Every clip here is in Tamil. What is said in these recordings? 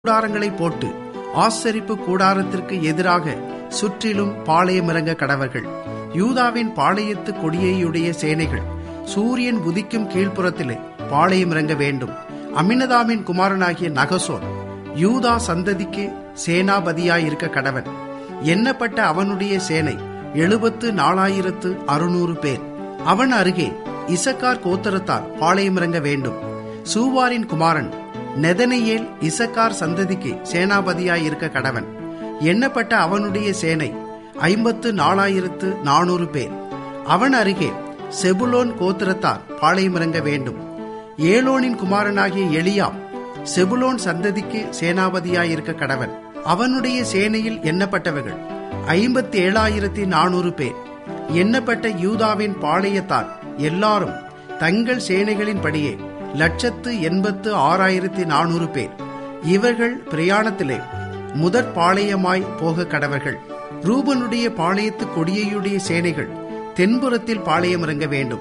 கூடாரங்களை போட்டு ஆசரிப்பு கூடாரத்திற்கு எதிராக சுற்றிலும் பாளையமிறங்க கடவர்கள் யூதாவின் பாளையத்து கொடியையுடைய சேனைகள் சூரியன் உதிக்கும் கீழ்ப்புறத்திலே பாளையமிறங்க வேண்டும் அமினதாமின் குமாரனாகிய நகசோன் யூதா சந்ததிக்கு சேனாபதியாயிருக்க கடவன் எண்ணப்பட்ட அவனுடைய சேனை எழுபத்து நாலாயிரத்து அறுநூறு பேர் அவன் அருகே இசக்கார் கோத்தரத்தார் பாளையமிறங்க வேண்டும் சூவாரின் குமாரன் நெதனையேல் இசக்கார் சந்ததிக்கு சேனாபதியாயிருக்க கடவன் எண்ணப்பட்ட அவனுடைய சேனை ஐம்பத்து நாலாயிரத்து நானூறு பேர் அவன் அருகே செபுலோன் கோத்திரத்தார் பாளையமிறங்க வேண்டும் ஏலோனின் குமாரனாகிய எலியாம் செபுலோன் சந்ததிக்கு சேனாபதியாயிருக்க கடவன் அவனுடைய சேனையில் எண்ணப்பட்டவர்கள் ஐம்பத்தி ஏழாயிரத்தி நானூறு பேர் எண்ணப்பட்ட யூதாவின் பாளையத்தார் எல்லாரும் தங்கள் சேனைகளின்படியே லட்சத்து எண்பத்து ஆறாயிரத்தி நானூறு பேர் இவர்கள் பிரயாணத்திலே முதற் பாளையமாய் போக கடவர்கள் ரூபனுடைய பாளையத்து கொடியையுடைய சேனைகள் தென்புறத்தில் பாளையம் இறங்க வேண்டும்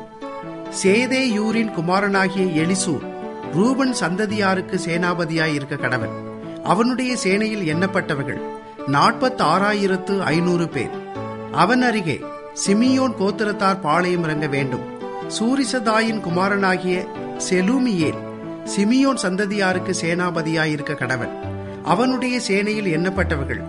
சேதேயூரின் குமாரனாகிய எலிசூர் ரூபன் சந்ததியாருக்கு சேனாபதியாய் இருக்க கடவன் அவனுடைய சேனையில் எண்ணப்பட்டவர்கள் நாற்பத்தி ஆறாயிரத்து ஐநூறு பேர் அவன் அருகே சிமியோன் கோத்திரத்தார் பாளையம் இறங்க வேண்டும் சூரிசதாயின் குமாரனாகிய செலூமியேல் சிமியோன் சந்ததியாருக்கு சேனாபதியாயிருக்க கடவன் அவனுடைய சேனையில் எண்ணப்பட்டவர்கள்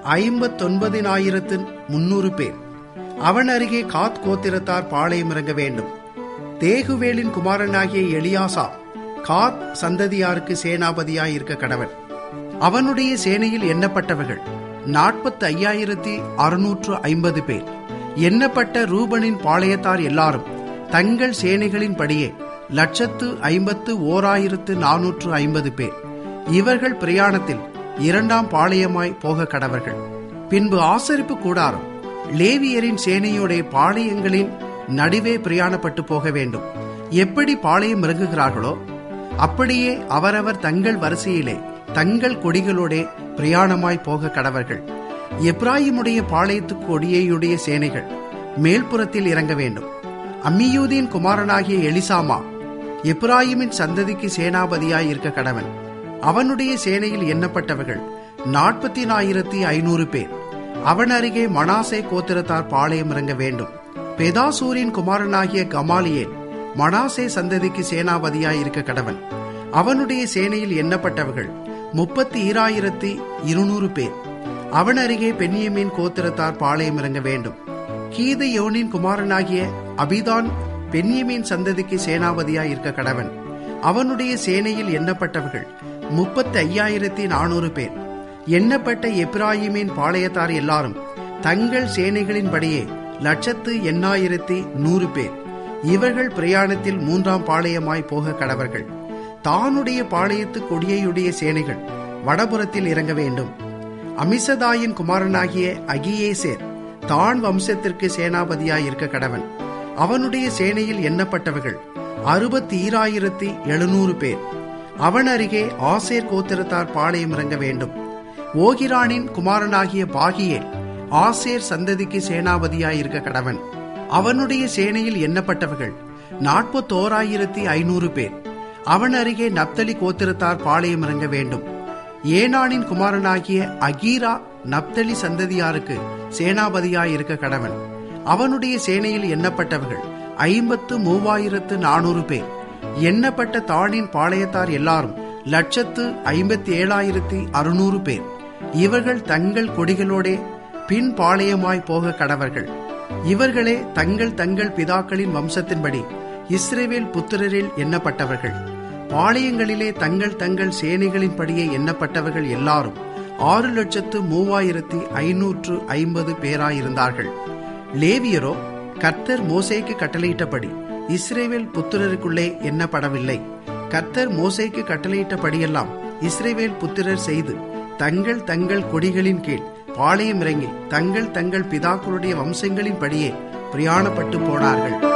ஐம்பத்தொன்பதினாயிரத்து முன்னூறு பேர் அவன் அருகே காத் கோத்திரத்தார் பாளையம் இறங்க வேண்டும் தேகுவேலின் குமாரனாகிய எலியாசா காத் சந்ததியாருக்கு சேனாபதியாயிருக்க கடவன் அவனுடைய சேனையில் எண்ணப்பட்டவர்கள் நாற்பத்தி ஐயாயிரத்தி அறுநூற்று ஐம்பது பேர் எண்ணப்பட்ட ரூபனின் பாளையத்தார் எல்லாரும் தங்கள் சேனைகளின் படியே லட்சத்து ஐம்பத்து ஓராயிரத்து நானூற்று ஐம்பது பேர் இவர்கள் பிரயாணத்தில் இரண்டாம் பாளையமாய் போக கடவர்கள் பின்பு ஆசரிப்பு கூடாரம் லேவியரின் சேனையுடைய பாளையங்களின் நடுவே பிரயாணப்பட்டு போக வேண்டும் எப்படி பாளையம் இறங்குகிறார்களோ அப்படியே அவரவர் தங்கள் வரிசையிலே தங்கள் கொடிகளோட பிரயாணமாய் போக கடவர்கள் எப்ராஹிமுடைய பாளையத்து கொடியையுடைய சேனைகள் மேல்புறத்தில் இறங்க வேண்டும் அம்மியூதின் குமாரனாகிய எலிசாமா எப்ராஹிமின் சந்ததிக்கு சேனாபதியாய் இருக்க கடவன் அவனுடைய சேனையில் எண்ணப்பட்டவர்கள் நாற்பத்தினாயிரத்தி ஐநூறு பேர் அவன் அருகே மனாசே கோத்திரத்தார் பாளையம் இறங்க வேண்டும் பெதாசூரின் குமாரனாகிய கமாலியேல் மனாசே சந்ததிக்கு சேனாபதியாய் இருக்க கடவன் அவனுடைய சேனையில் எண்ணப்பட்டவர்கள் முப்பத்தி ஈராயிரத்தி இருநூறு பேர் அவன் அருகே பென்னியமின் கோத்திரத்தார் பாளையம் இறங்க வேண்டும் கீதையோனின் குமாரனாகிய அபிதான் பென்னியமின் சந்ததிக்கு சேனாபதியாய் இருக்க கடவன் அவனுடைய சேனையில் எண்ணப்பட்டவர்கள் முப்பத்தி ஐயாயிரத்தி நானூறு பேர் எண்ணப்பட்ட எப்ராஹிமின் பாளையத்தார் எல்லாரும் தங்கள் சேனைகளின்படியே லட்சத்து எண்ணாயிரத்தி நூறு பேர் இவர்கள் பிரயாணத்தில் மூன்றாம் பாளையமாய் போக கடவர்கள் தானுடைய பாளையத்து கொடியையுடைய சேனைகள் வடபுறத்தில் இறங்க வேண்டும் அமிசதாயின் குமாரனாகிய அகியேசேர் தான் வம்சத்திற்கு சேனாபதியாய் இருக்க கடவன் அவனுடைய சேனையில் எண்ணப்பட்டவர்கள் அறுபத்தி ஈராயிரத்தி எழுநூறு பேர் அவன் அருகே ஆசேர் கோத்திரத்தார் பாளையம் இறங்க வேண்டும் ஓகிரானின் குமாரனாகிய பாகியேல் ஆசேர் சந்ததிக்கு சேனாபதியாய் இருக்க கடவன் அவனுடைய சேனையில் எண்ணப்பட்டவர்கள் நாற்பத்தோராயிரத்தி ஐநூறு பேர் அவன் அருகே நப்தலி கோத்திரத்தார் பாளையம் இறங்க வேண்டும் ஏனானின் குமாரனாகிய அகீரா நப்தலி சந்ததியாருக்கு சேனாபதியாய் இருக்க கடவன் அவனுடைய சேனையில் எண்ணப்பட்டவர்கள் ஐம்பத்து மூவாயிரத்து நானூறு பேர் எண்ணப்பட்ட தானின் பாளையத்தார் எல்லாரும் லட்சத்து ஐம்பத்தி ஏழாயிரத்தி அறுநூறு பேர் இவர்கள் தங்கள் கொடிகளோடே பின் பாளையமாய் போக கடவர்கள் இவர்களே தங்கள் தங்கள் பிதாக்களின் வம்சத்தின்படி இஸ்ரேவேல் புத்திரரில் எண்ணப்பட்டவர்கள் பாளையங்களிலே தங்கள் தங்கள் சேனைகளின்படியே எண்ணப்பட்டவர்கள் எல்லாரும் ஆறு லட்சத்து மூவாயிரத்தி ஐநூற்று ஐம்பது பேராயிருந்தார்கள் லேவியரோ கர்த்தர் மோசேக்கு கட்டளையிட்டபடி இஸ்ரேவேல் புத்திரருக்குள்ளே எண்ணப்படவில்லை கர்த்தர் மோசேக்கு கட்டளையிட்டபடியெல்லாம் இஸ்ரேவேல் புத்திரர் செய்து தங்கள் தங்கள் கொடிகளின் கீழ் பாளையம் இறங்கி தங்கள் தங்கள் பிதாக்களுடைய வம்சங்களின் படியே பிரயாணப்பட்டு போனார்கள்